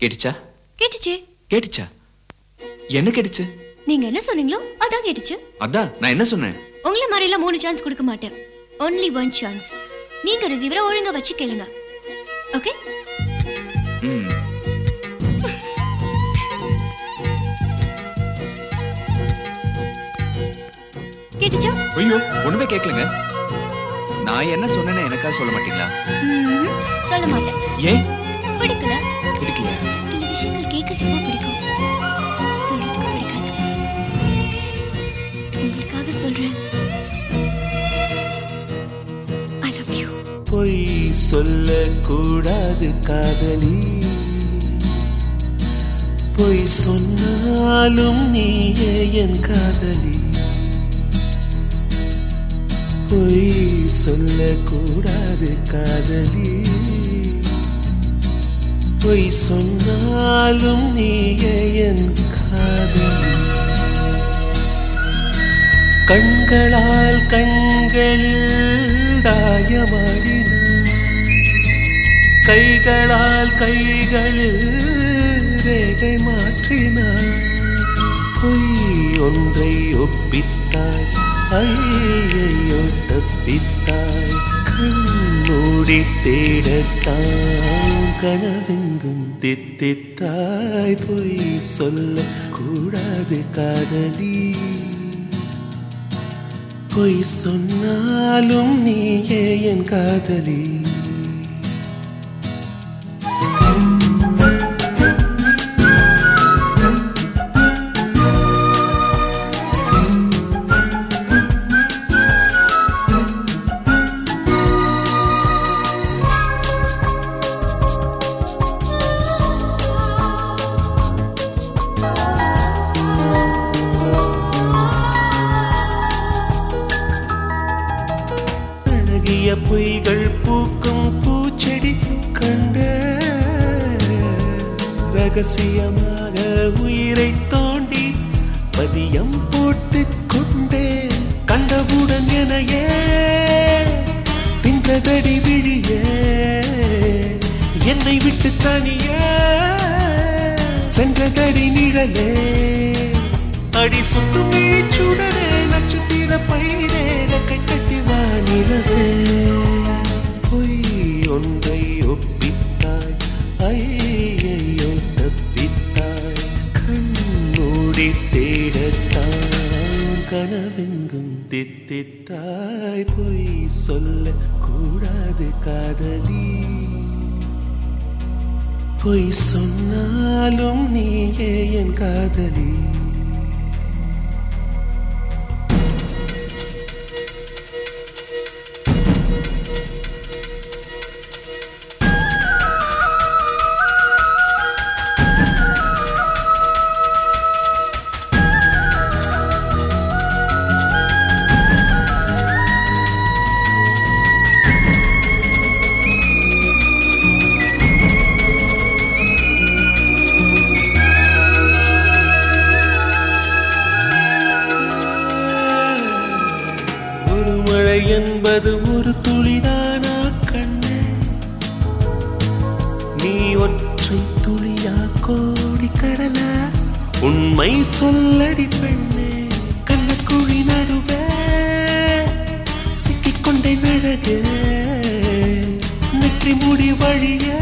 கேட்டுச்சா கேட்டுச்சே கேட்டுச்சா என்ன கேட்டுச்சு நீங்க என்ன சொன்னீங்களோ அதான் கேட்டுச்சு அதான் நான் என்ன சொன்னேன் உங்களை மாதிரி எல்லாம் மூணு சான்ஸ் கொடுக்க மாட்டேன் ஒன்லி ஒன் சான்ஸ் நீங்க ரிசீவரை ஒழுங்கா வச்சு கேளுங்க ஓகே ம் கேட்டுச்சா ஐயோ ஒண்ணுமே கேட்கலங்க நான் என்ன சொன்னேன்னு எனக்கா சொல்ல மாட்டீங்களா ம்ஹும். சொல்ல மாட்டேன் ஏன் பிடிக்கல பிடிக்கலையா சில விஷயங்கள் கேட்கறதுக்கு தான் பிடிக்கும் சொல்றதுக்கு பிடிக்காது உங்களுக்காக சொல்றேன் ஐ லவ் யூ பொய் சொல்லக்கூடாது காதலி பொய் சொன்னாலும் நீயே என் காதலி பொய் சொல்லக்கூடாது காதலி பொய் சொன்னாலும் நீயே என் காதலி கண்களால் கண்களில் தாயமாடினார் கைகளால் கைகளில் ரேகை மாற்றினார் பொய் ஒன்றை ஒப்பித்தாய் ஐயையோ தப்பித்தாய் கண்மூடி தேடத்தான் கனவெங்கும் தித்தித்தாய் பொய் சொல்ல கூடாது காதலி பொய் சொன்னாலும் நீயே என் காதலி அழகிய பொய்கள் பூக்கும் பூச்செடி கண்ட ரகசியமாக உயிரை தோண்டி பதியம் போட்டு கொண்டேன் கண்டவுடன் எனையே தின்றதடி விழியே என்னை விட்டு தனியே சென்றதடி நிழலே அடி சுற்றும் சுடரே நட்சத்திர பயிரே ரெக்கை கட்டி வானிலவே பொய் ஒன்றை ஒப்பித்தாய் ஐயையோ தப்பித்தாய் கண்மூடி தேடத்தான் கனவெங்கும் தித்தித்தாய் பொய் சொல்ல கூடாது காதலி பொய் சொன்னாலும் நீயே என் காதலி ஒரு மழை என்பது ஒரு துளிதானா கண்ணே நீ ஒற்றை துளியா கோடி கடலா உண்மை சொல்லடி பெண்ணே கண்ணக்குழி நடுவே சிக்கிக்கொண்டே நழகே நெற்றி முடி வழியே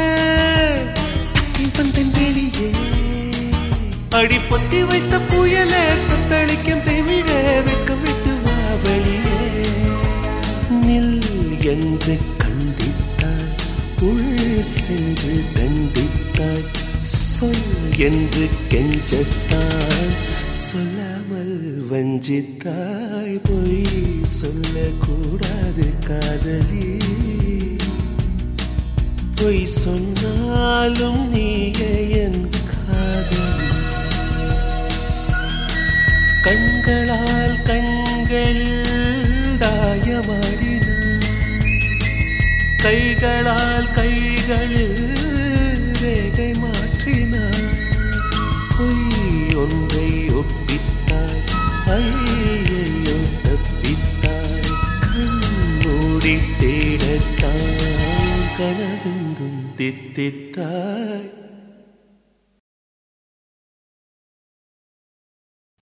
தப்பி வந்தேன் வெளியே அடி பொத்தி வைத்த புயலே தத்தளிக்கும் தெவிழே வெட்கம் விட்டு வா வெளியே நில் என்று கண்டித்தாய் உள் சென்று தண்டித்தாய் சொல் என்று கெஞ்சத்தாய் சொல்லாமல் வஞ்சித்தாய் பொய் சொல்லக்கூடாது காதலி பொய் சொன்னாலும் நீயே என் காதலி கண்களால் கண்களில் தாயமாடினார் கைகளால் கைகளில் ரேகை மாற்றினார் பொய் ஒன்றை ஒப்பித்தாய் ஐயையோ தப்பித்தாய் கண்மூடி தேடத்தான் கனவெங்கும் தித்தித்தாய்